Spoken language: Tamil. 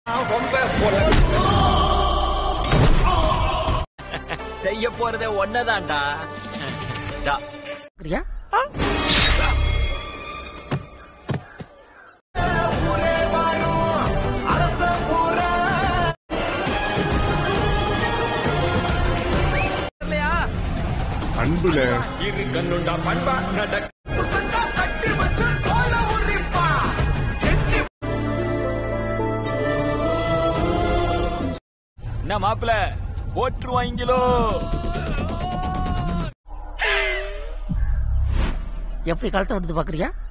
செய்ய போறதே ஒன்னதான்டா டா. அன்புல இரு கண்ணுண்டா பண்பா நடக்க என்ன மாப்பிள போட்டுருவாங்களோ எப்படி கழுத்தை விடுத்து பாக்குறியா